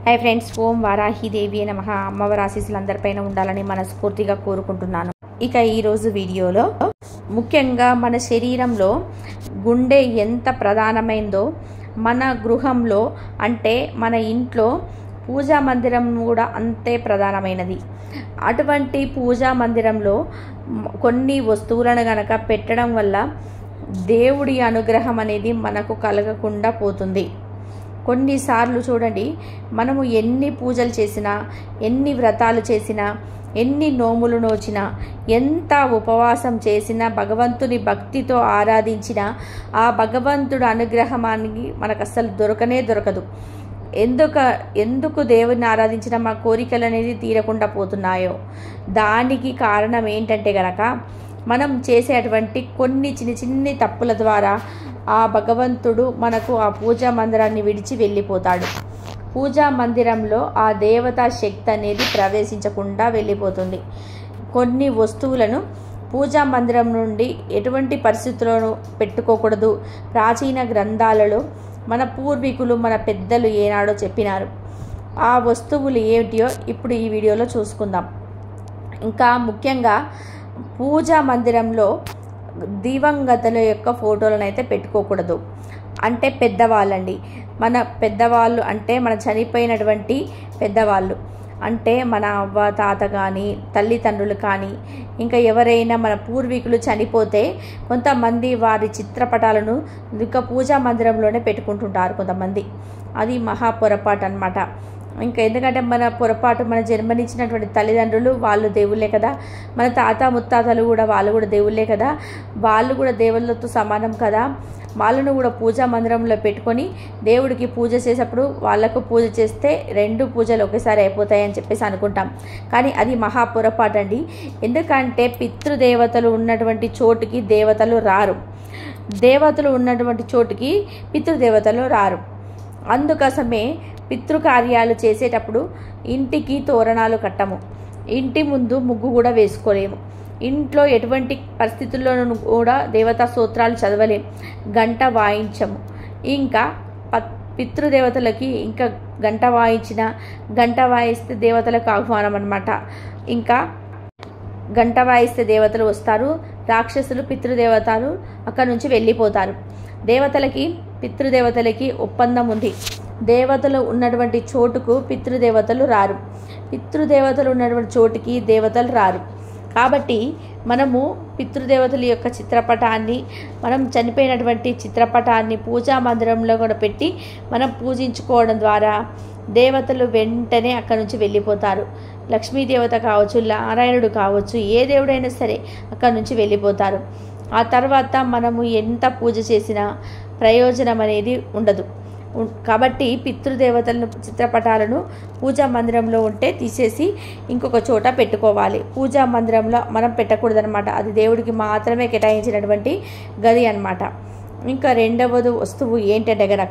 hi friends ఓం వారాహిదేవి నమ అమ్మవారి ఆశీస్సులు అందరిపైన ఉండాలని మనస్ఫూర్తిగా కోరుకుంటున్నాను ఇక ఈరోజు వీడియోలో ముఖ్యంగా మన శరీరంలో గుండె ఎంత ప్రధానమైందో మన గృహంలో అంటే మన ఇంట్లో పూజా మందిరం కూడా అంతే ప్రధానమైనది అటువంటి పూజా మందిరంలో మ్, కొన్ని వస్తువులను గనక పెట్టడం వల్ల దేవుడి అనుగ్రహం అనేది మనకు కలగకుండా పోతుంది కొన్నిసార్లు చూడండి మనము ఎన్ని పూజలు చేసినా ఎన్ని వ్రతాలు చేసినా ఎన్ని నోములు నోచినా ఎంత ఉపవాసం చేసినా భగవంతుని భక్తితో ఆరాధించినా ఆ భగవంతుడు అనుగ్రహానికి మనకు అస్సలు దొరకనే దొరకదు ఎందుక ఎందుకు దేవుని ఆరాధించిన మా కోరికలు అనేది తీరకుండా పోతున్నాయో దానికి కారణం ఏంటంటే గనక మనం చేసేటువంటి కొన్ని చిన్న చిన్ని తప్పుల ద్వారా ఆ భగవంతుడు మనకు ఆ పూజా మందిరాన్ని విడిచి వెళ్ళిపోతాడు పూజా మందిరంలో ఆ దేవతా శక్తి అనేది ప్రవేశించకుండా వెళ్ళిపోతుంది కొన్ని వస్తువులను పూజా మందిరం నుండి ఎటువంటి పరిస్థితులను పెట్టుకోకూడదు ప్రాచీన గ్రంథాలలో మన పూర్వీకులు మన పెద్దలు ఏనాడో చెప్పినారు ఆ వస్తువులు ఏమిటియో ఇప్పుడు ఈ వీడియోలో చూసుకుందాం ఇంకా ముఖ్యంగా పూజా మందిరంలో దివంగతుల యొక్క ఫోటోలను అయితే పెట్టుకోకూడదు అంటే పెద్దవాళ్ళండి మన పెద్దవాళ్ళు అంటే మన చనిపోయినటువంటి పెద్దవాళ్ళు అంటే మన అవ్వ తాత కానీ తల్లిదండ్రులు కానీ ఇంకా ఎవరైనా మన పూర్వీకులు చనిపోతే కొంతమంది వారి చిత్రపటాలను ఇంకా పూజా మందిరంలోనే పెట్టుకుంటుంటారు కొంతమంది అది మహా పొరపాటు అనమాట ఇంకా ఎందుకంటే మన పొరపాటు మన జన్మనిచ్చినటువంటి తల్లిదండ్రులు వాళ్ళు దేవుళ్ళే కదా మన తాత ముత్తాతలు కూడా వాళ్ళు కూడా దేవుళ్ళే కదా వాళ్ళు కూడా దేవుళ్ళతో సమానం కదా వాళ్ళను కూడా పూజా మందిరంలో పెట్టుకొని దేవుడికి పూజ చేసేటప్పుడు వాళ్ళకు పూజ చేస్తే రెండు పూజలు ఒకేసారి అయిపోతాయని చెప్పేసి అనుకుంటాం కానీ అది మహా పొరపాటు అండి ఎందుకంటే పితృదేవతలు ఉన్నటువంటి చోటుకి దేవతలు రారు దేవతలు ఉన్నటువంటి చోటుకి పితృదేవతలు రారు అందుకోసమే పితృకార్యాలు చేసేటప్పుడు ఇంటికి తోరణాలు కట్టము ఇంటి ముందు ముగ్గు కూడా వేసుకోలేము ఇంట్లో ఎటువంటి పరిస్థితుల్లోనూ కూడా దేవతా స్తోత్రాలు చదవలేం గంట వాయించము ఇంకా ప- పితృదేవతలకి ఇంకా గంట వాయించిన గంట వాయిస్తే దేవతలకు ఆహ్వానం అనమాట ఇంకా గంట వాయిస్తే దేవతలు వస్తారు రాక్షసులు పితృదేవతలు అక్కడ నుంచి వెళ్ళిపోతారు దేవతలకి పితృదేవతలకి ఒప్పందం ఉంది దేవతలు ఉన్నటువంటి చోటుకు పితృదేవతలు రారు పితృదేవతలు ఉన్నటువంటి చోటుకి దేవతలు రారు కాబట్టి మనము పితృదేవతల యొక్క చిత్రపటాన్ని మనం చనిపోయినటువంటి చిత్రపటాన్ని పూజా మందిరంలో కూడా పెట్టి మనం పూజించుకోవడం ద్వారా దేవతలు వెంటనే అక్కడి నుంచి వెళ్ళిపోతారు లక్ష్మీదేవత కావచ్చు నారాయణుడు కావచ్చు ఏ దేవుడైనా సరే అక్కడి నుంచి వెళ్ళిపోతారు ఆ తర్వాత మనము ఎంత పూజ చేసినా ప్రయోజనం అనేది ఉండదు ఉం- కాబట్టి పితృదేవతలను చిత్రపటాలను పూజా మందిరంలో ఉంటే తీసేసి ఇంకొక చోట పెట్టుకోవాలి పూజా మందిరంలో మనం పెట్టకూడదనమాట అది దేవుడికి మాత్రమే కేటాయించినటువంటి గది అన్నమాట ఇంకా రెండవది వస్తువు ఏంటంటే గనక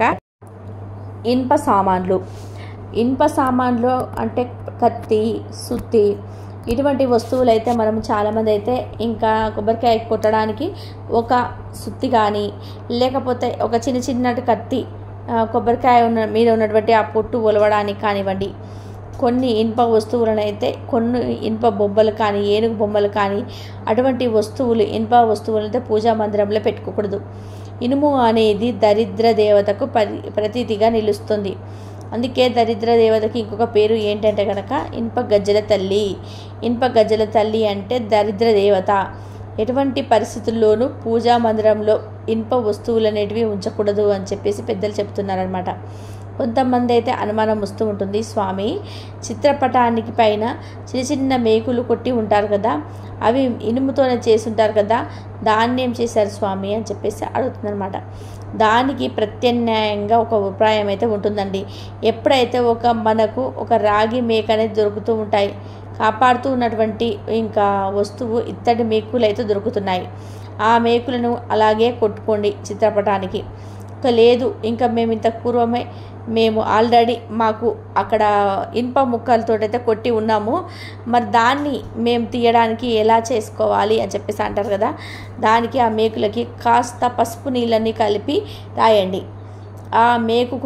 ఇనుప సామాన్లు ఇనుప సామాన్లు అంటే కత్తి సుత్తి ఇటువంటి వస్తువులు అయితే మనం చాలామంది అయితే ఇంకా కొబ్బరికాయ కొట్టడానికి ఒక సుత్తి కానీ లేకపోతే ఒక చిన్న చిన్నటి కత్తి ఆ, కొబ్బరికాయ ఉన్న మీద ఉన్నటువంటి ఆ పొట్టు ఒలవడానికి కానివ్వండి కొన్ని ఇనుప వస్తువులను అయితే కొన్ని ఇనుప బొమ్మలు కానీ ఏనుగు బొమ్మలు కానీ అటువంటి వస్తువులు ఇనుప వస్తువులు అయితే పూజా మందిరంలో పెట్టుకోకూడదు ఇనుము అనేది దరిద్ర దేవతకు పరి ప్రతీతిగా నిలుస్తుంది అందుకే దరిద్ర దేవతకి ఇంకొక పేరు ఏంటంటే కనుక ఇనుప గజ్జల తల్లి ఇనుప గజ్జల తల్లి అంటే దరిద్ర దేవత ఎటువంటి పరిస్థితుల్లోనూ పూజా మందిరంలో ఇనుప వస్తువులు అనేటివి ఉంచకూడదు అని చెప్పేసి పెద్దలు చెప్తున్నారనమాట కొంతమంది అయితే అనుమానం వస్తూ ఉంటుంది స్వామి చిత్రపటానికి పైన చిన్న చిన్న మేకులు కొట్టి ఉంటారు కదా అవి ఇనుముతోనే చేసి ఉంటారు కదా దాన్ని ఏం చేశారు స్వామి అని చెప్పేసి అడుగుతుందనమాట దానికి ప్రత్యామ్నాయంగా ఒక ఉపాయం అయితే ఉంటుందండి ఎప్పుడైతే ఒక మనకు ఒక రాగి మేక అనేది దొరుకుతూ ఉంటాయి కాపాడుతూ ఉన్నటువంటి ఇంకా వస్తువు ఇత్తడి మేకులు అయితే దొరుకుతున్నాయి ఆ మేకులను అలాగే కొట్టుకోండి చిత్రపటానికి ఇంకా లేదు ఇంకా మేము ఇంతకు పూర్వమే మేము ఆల్రెడీ మాకు అక్కడ ఇనుప ముక్కలతో అయితే కొట్టి ఉన్నాము మరి దాన్ని మేము తీయడానికి ఎలా చేసుకోవాలి అని చెప్పేసి అంటారు కదా దానికి ఆ మేకులకి కాస్త పసుపు నీళ్ళని కలిపి రాయండి ఆ మేకుకు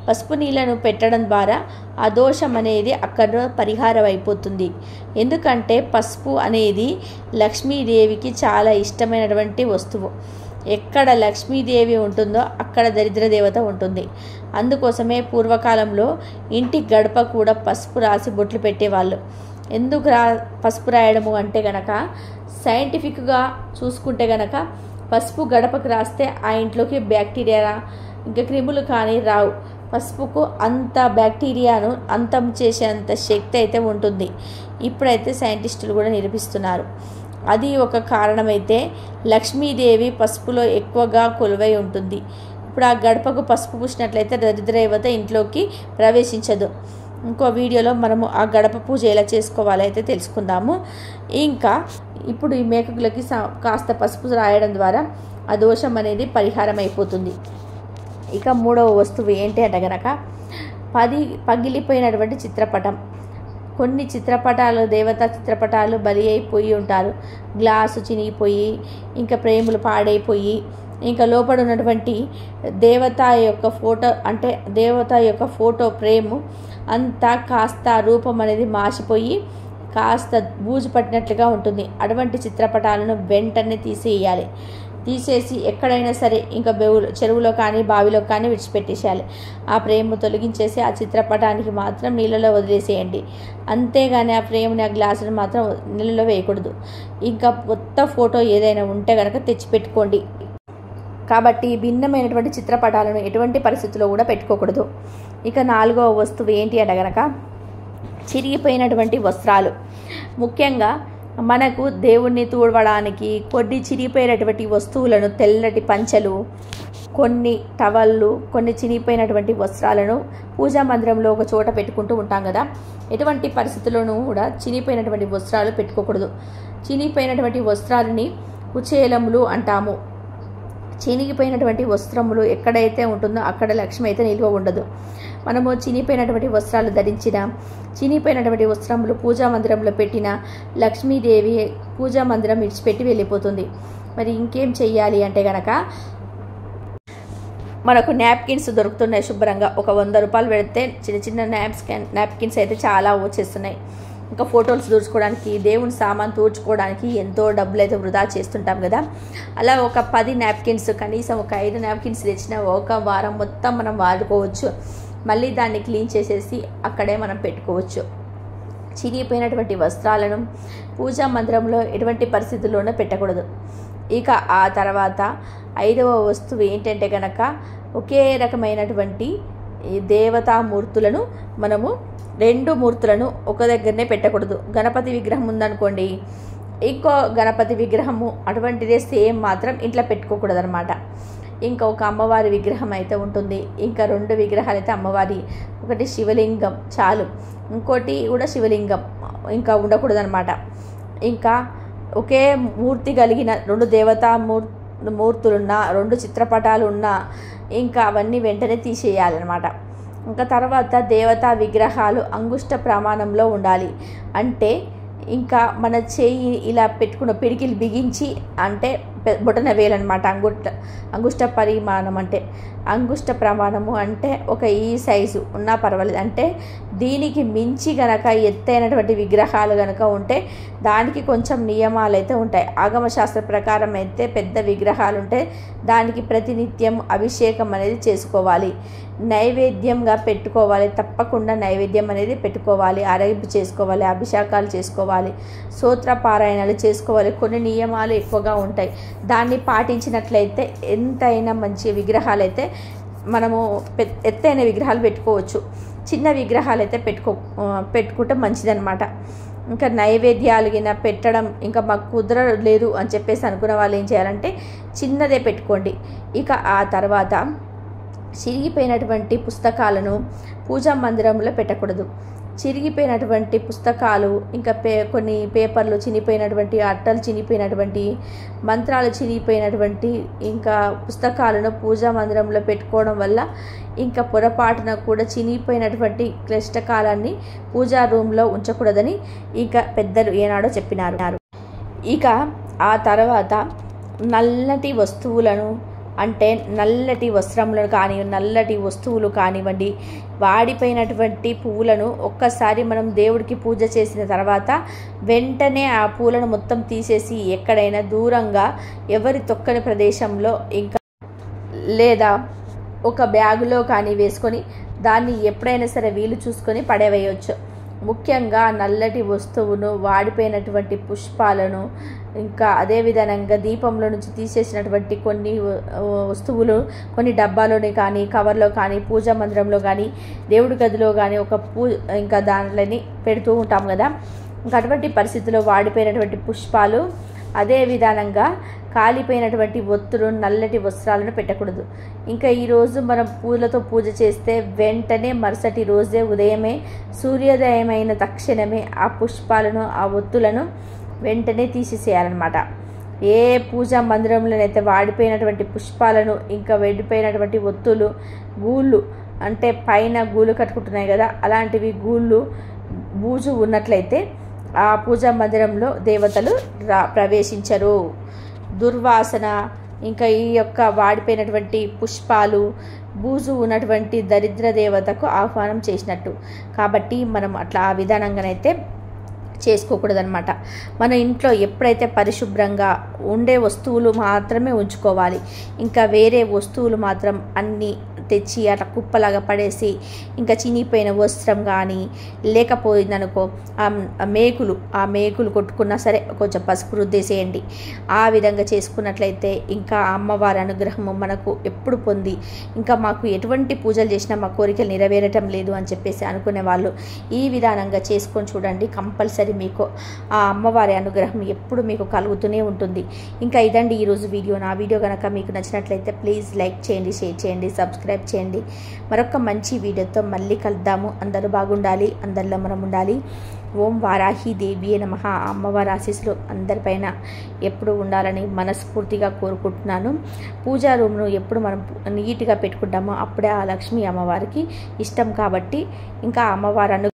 పసుపు నీళ్ళను పెట్టడం ద్వారా ఆ దోషం అనేది అక్కడ పరిహారం అయిపోతుంది ఎందుకంటే పసుపు అనేది లక్ష్మీదేవికి చాలా ఇష్టమైనటువంటి వస్తువు ఎక్కడ లక్ష్మీదేవి ఉంటుందో అక్కడ దరిద్ర దేవత ఉంటుంది అందుకోసమే పూర్వకాలంలో ఇంటి గడప కూడా పసుపు రాసి బొట్లు పెట్టేవాళ్ళు ఎందుకు రా పసుపు రాయడము అంటే గనక సైంటిఫిక్గా చూసుకుంటే గనక పసుపు గడపకు రాస్తే ఆ ఇంట్లోకి బ్యాక్టీరియా ఇంకా క్రిములు కానీ రావు పసుపుకు అంత బ్యాక్టీరియాను అంతం చేసేంత శక్తి అయితే ఉంటుంది ఇప్పుడైతే సైంటిస్టులు కూడా నిరూపిస్తున్నారు అది ఒక కారణమైతే లక్ష్మీదేవి పసుపులో ఎక్కువగా కొలువై ఉంటుంది ఇప్పుడు ఆ గడపకు పసుపు పూసినట్లయితే దరిద్రదేవత ఇంట్లోకి ప్రవేశించదు ఇంకో వీడియోలో మనము ఆ గడప పూజ ఎలా చేసుకోవాలో అయితే తెలుసుకుందాము ఇంకా ఇప్పుడు ఈ మేకకులకి కాస్త పసుపు రాయడం ద్వారా ఆ దోషం అనేది పరిహారం అయిపోతుంది ఇక మూడవ వస్తువు ఏంటి అంటే గనక పది పగిలిపోయినటువంటి చిత్రపటం కొన్ని చిత్రపటాలు దేవతా చిత్రపటాలు బలి అయిపోయి ఉంటారు గ్లాసు చినిగిపోయి ఇంకా ప్రేములు పాడైపోయి ఇంకా లోపల ఉన్నటువంటి దేవత యొక్క ఫోటో అంటే దేవత యొక్క ఫోటో ఫ్రేము అంతా కాస్త రూపం అనేది మాసిపోయి కాస్త బూజు పట్టినట్లుగా ఉంటుంది అటువంటి చిత్రపటాలను వెంటనే తీసేయాలి తీసేసి ఎక్కడైనా సరే ఇంకా బెవులు చెరువులో కానీ బావిలో కానీ విడిచిపెట్టేసేయాలి ఆ ప్రేమ తొలగించేసి ఆ చిత్రపటానికి మాత్రం నీళ్ళలో వదిలేసేయండి అంతేగాని ఆ ప్రేమని ఆ గ్లాసుని మాత్రం నీళ్ళలో వేయకూడదు ఇంకా కొత్త ఫోటో ఏదైనా ఉంటే కనుక తెచ్చిపెట్టుకోండి కాబట్టి భిన్నమైనటువంటి చిత్రపటాలను ఎటువంటి పరిస్థితుల్లో కూడా పెట్టుకోకూడదు ఇక నాలుగవ వస్తువు ఏంటి అంటే గనక చిరిగిపోయినటువంటి వస్త్రాలు ముఖ్యంగా మనకు దేవుణ్ణి తూడవడానికి కొన్ని చిరిగిపోయినటువంటి వస్తువులను తెల్లటి పంచలు కొన్ని టవళ్ళు కొన్ని చినిగిపోయినటువంటి వస్త్రాలను పూజా మందిరంలో ఒక చోట పెట్టుకుంటూ ఉంటాం కదా ఎటువంటి పరిస్థితుల్లోనూ కూడా చినిగిపోయినటువంటి వస్త్రాలు పెట్టుకోకూడదు చినిగిపోయినటువంటి వస్త్రాలని కుచేలములు అంటాము చినిగిపోయినటువంటి వస్త్రములు ఎక్కడైతే ఉంటుందో అక్కడ లక్ష్మి అయితే నిల్వ ఉండదు మనము చినిపోయినటువంటి వస్త్రాలు ధరించిన చినిపోయినటువంటి వస్త్రములు పూజా మందిరంలో పెట్టిన లక్ష్మీదేవి పూజా మందిరం విడిచిపెట్టి వెళ్ళిపోతుంది మరి ఇంకేం చెయ్యాలి అంటే గనక మనకు నాప్కిన్స్ దొరుకుతున్నాయి శుభ్రంగా ఒక వంద రూపాయలు పెడితే చిన్న చిన్న నాప్స్ నాప్కిన్స్ అయితే చాలా వచ్చేస్తున్నాయి ఇంకా ఫొటోస్ దూర్చుకోవడానికి దేవుని సామాన్ తూర్చుకోవడానికి ఎంతో డబ్బులు అయితే వృధా చేస్తుంటాం కదా అలా ఒక పది నాప్కిన్స్ కనీసం ఒక ఐదు నాప్కిన్స్ తెచ్చిన ఒక వారం మొత్తం మనం వాడుకోవచ్చు మళ్ళీ దాన్ని క్లీన్ చేసేసి అక్కడే మనం పెట్టుకోవచ్చు చిరిగిపోయినటువంటి వస్త్రాలను పూజా మందిరంలో ఎటువంటి పరిస్థితుల్లోనూ పెట్టకూడదు ఇక ఆ తర్వాత ఐదవ వస్తువు ఏంటంటే కనుక ఒకే రకమైనటువంటి ఈ దేవతామూర్తులను మనము రెండు మూర్తులను ఒక దగ్గరనే పెట్టకూడదు గణపతి విగ్రహం ఉందనుకోండి ఇంకో గణపతి విగ్రహము అటువంటిదే సేమ్ మాత్రం ఇంట్లో పెట్టుకోకూడదు అనమాట ఇంకా ఒక అమ్మవారి విగ్రహం అయితే ఉంటుంది ఇంకా రెండు విగ్రహాలు అయితే అమ్మవారి ఒకటి శివలింగం చాలు ఇంకోటి కూడా శివలింగం ఇంకా ఉండకూడదు అనమాట ఇంకా ఒకే మూర్తి కలిగిన రెండు దేవతా మూర్ మూర్తులున్న రెండు చిత్రపటాలు ఉన్నా ఇంకా అవన్నీ వెంటనే తీసేయాలన్నమాట ఇంకా తర్వాత దేవతా విగ్రహాలు అంగుష్ట ప్రమాణంలో ఉండాలి అంటే ఇంకా మన చేయి ఇలా పెట్టుకున్న పిడికిలు బిగించి అంటే బొటన వేలనమాట అంగుష్ట అంగుష్ట పరిమాణం అంటే అంగుష్ట ప్రమాణము అంటే ఒక ఈ సైజు ఉన్నా పర్వాలేదు అంటే దీనికి మించి గనక ఎత్తైనటువంటి విగ్రహాలు గనక ఉంటే దానికి కొంచెం నియమాలు అయితే ఉంటాయి ఆగమ శాస్త్ర ప్రకారం అయితే పెద్ద విగ్రహాలు ఉంటే దానికి ప్రతినిత్యం అభిషేకం అనేది చేసుకోవాలి నైవేద్యంగా పెట్టుకోవాలి తప్పకుండా నైవేద్యం అనేది పెట్టుకోవాలి ఆరగింపు చేసుకోవాలి అభిషేకాలు చేసుకోవాలి సూత్ర పారాయణాలు చేసుకోవాలి కొన్ని నియమాలు ఎక్కువగా ఉంటాయి దాన్ని పాటించినట్లయితే ఎంతైనా మంచి విగ్రహాలు అయితే మనము ఎత్తైన విగ్రహాలు పెట్టుకోవచ్చు చిన్న విగ్రహాలు అయితే పెట్టుకో పెట్టుకుంటే మంచిదన్నమాట ఇంకా నైవేద్యాలు గిన పెట్టడం ఇంకా మాకు కుదరలేదు అని చెప్పేసి అనుకున్న వాళ్ళు ఏం చేయాలంటే చిన్నదే పెట్టుకోండి ఇక ఆ తర్వాత చిరిగిపోయినటువంటి పుస్తకాలను పూజా మందిరంలో పెట్టకూడదు చిరిగిపోయినటువంటి పుస్తకాలు ఇంకా పే కొన్ని పేపర్లు చినిపోయినటువంటి అట్టలు చినిపోయినటువంటి మంత్రాలు చినిగిపోయినటువంటి ఇంకా పుస్తకాలను పూజా మందిరంలో పెట్టుకోవడం వల్ల ఇంకా పొరపాటున కూడా చినిగిపోయినటువంటి క్లిష్టకాలాన్ని పూజా రూమ్లో ఉంచకూడదని ఇక పెద్దలు ఏనాడో చెప్పినారు ఇక ఆ తర్వాత నల్లటి వస్తువులను అంటే నల్లటి వస్త్రములను కానీ నల్లటి వస్తువులు కానివ్వండి వాడిపోయినటువంటి పువ్వులను ఒక్కసారి మనం దేవుడికి పూజ చేసిన తర్వాత వెంటనే ఆ పూలను మొత్తం తీసేసి ఎక్కడైనా దూరంగా ఎవరి తొక్కని ప్రదేశంలో ఇంకా లేదా ఒక బ్యాగులో కానీ వేసుకొని దాన్ని ఎప్పుడైనా సరే వీలు చూసుకొని పడవేయవచ్చు ముఖ్యంగా నల్లటి వస్తువును వాడిపోయినటువంటి పుష్పాలను ఇంకా అదే విధంగా దీపంలో నుంచి తీసేసినటువంటి కొన్ని వస్తువులు కొన్ని డబ్బాలోని కానీ కవర్లో కానీ పూజా మందిరంలో కానీ దేవుడి గదిలో కానీ ఒక పూ ఇంకా దాంట్లోని పెడుతూ ఉంటాం కదా ఇంకా అటువంటి పరిస్థితుల్లో వాడిపోయినటువంటి పుష్పాలు అదే విధానంగా కాలిపోయినటువంటి ఒత్తులు నల్లటి వస్త్రాలను పెట్టకూడదు ఇంకా ఈరోజు మనం పూలతో పూజ చేస్తే వెంటనే మరుసటి రోజే ఉదయమే సూర్యోదయమైన తక్షణమే ఆ పుష్పాలను ఆ ఒత్తులను వెంటనే తీసేసేయాలన్నమాట ఏ పూజా మందిరంలోనైతే వాడిపోయినటువంటి పుష్పాలను ఇంకా వెడిపోయినటువంటి ఒత్తులు గూళ్ళు అంటే పైన గూళ్ళు కట్టుకుంటున్నాయి కదా అలాంటివి గూళ్ళు బూజు ఉన్నట్లయితే ఆ పూజా మందిరంలో దేవతలు రా ప్రవేశించరు దుర్వాసన ఇంకా ఈ యొక్క వాడిపోయినటువంటి పుష్పాలు బూజు ఉన్నటువంటి దరిద్ర దేవతకు ఆహ్వానం చేసినట్టు కాబట్టి మనం అట్లా ఆ విధానంగానైతే చేసుకోకూడదనమాట మన ఇంట్లో ఎప్పుడైతే పరిశుభ్రంగా ఉండే వస్తువులు మాత్రమే ఉంచుకోవాలి ఇంకా వేరే వస్తువులు మాత్రం అన్నీ తెచ్చి అట్లా కుప్పలాగా పడేసి ఇంకా చినిపోయిన వస్త్రం కానీ లేకపోయిందనుకో ఆ మేకులు ఆ మేకులు కొట్టుకున్నా సరే కొంచెం పసుపు రుద్దేసేయండి ఆ విధంగా చేసుకున్నట్లయితే ఇంకా అమ్మవారి అనుగ్రహము మనకు ఎప్పుడు పొంది ఇంకా మాకు ఎటువంటి పూజలు చేసినా మా కోరికలు నెరవేరటం లేదు అని చెప్పేసి అనుకునే వాళ్ళు ఈ విధానంగా చేసుకొని చూడండి కంపల్సరీ మీకు ఆ అమ్మవారి అనుగ్రహం ఎప్పుడు మీకు కలుగుతూనే ఉంటుంది ఇంకా ఇదండి ఈరోజు వీడియో నా వీడియో కనుక మీకు నచ్చినట్లయితే ప్లీజ్ లైక్ చేయండి షేర్ చేయండి సబ్స్క్రైబ్ చేయండి మరొక మంచి వీడియోతో మళ్ళీ కలుద్దాము అందరూ బాగుండాలి అందరిలో మనం ఉండాలి ఓం వారాహి దేవి నమ అమ్మవారి ఆశీస్సులు అందరిపైన ఎప్పుడు ఉండాలని మనస్ఫూర్తిగా కోరుకుంటున్నాను పూజా రూమ్ను ఎప్పుడు మనం నీట్గా పెట్టుకుంటామో అప్పుడే ఆ లక్ష్మీ అమ్మవారికి ఇష్టం కాబట్టి ఇంకా అమ్మవారు అను